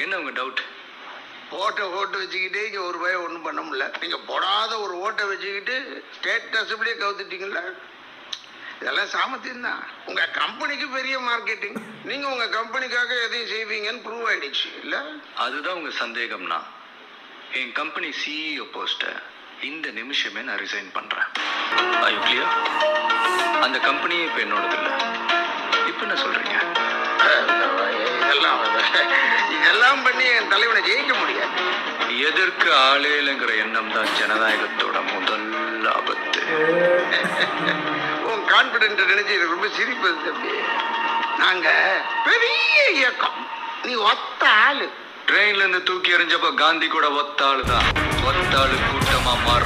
என்ன உங்க டவுட் ஓட்டை ஓட்டு வச்சுக்கிட்டே இங்க ஒரு பயம் ஒன்றும் பண்ண முடியல நீங்க போடாத ஒரு ஓட்டை வச்சுக்கிட்டு ஸ்டேட் அசம்பிளியே கவுத்துட்டீங்கல்ல இதெல்லாம் சாமர்த்தியம் தான் உங்க கம்பெனிக்கு பெரிய மார்க்கெட்டிங் நீங்க உங்க கம்பெனிக்காக எதையும் செய்வீங்கன்னு ப்ரூவ் ஆயிடுச்சு இல்ல அதுதான் உங்க சந்தேகம்னா என் கம்பெனி சிஇஓ போஸ்ட்டை இந்த நிமிஷமே நான் ரிசைன் பண்றேன் ஐயோ கிளியர் அந்த கம்பெனியே இப்போ என்னோடது இல்லை இப்போ என்ன சொல்றீங்க இதெல்லாம் இதெல்லாம் பண்ணி என் தலைவனை ஜெயிக்க முடியாது எதற்கு ஆளே இல்லைங்கிற எண்ணம் தான் ஜனநாயகத்தோட முதல் ஆபத்து உன் கான்பிடென்ட் நினைச்சு எனக்கு ரொம்ப சிரிப்பது தம்பி நாங்க பெரிய இயக்கம் நீ ஒத்த ஆளு ட்ரெயின்ல இருந்து தூக்கி எறிஞ்சப்ப காந்தி கூட ஒத்தாளு தான் ஒத்தாளு கூட்டமா மாறுற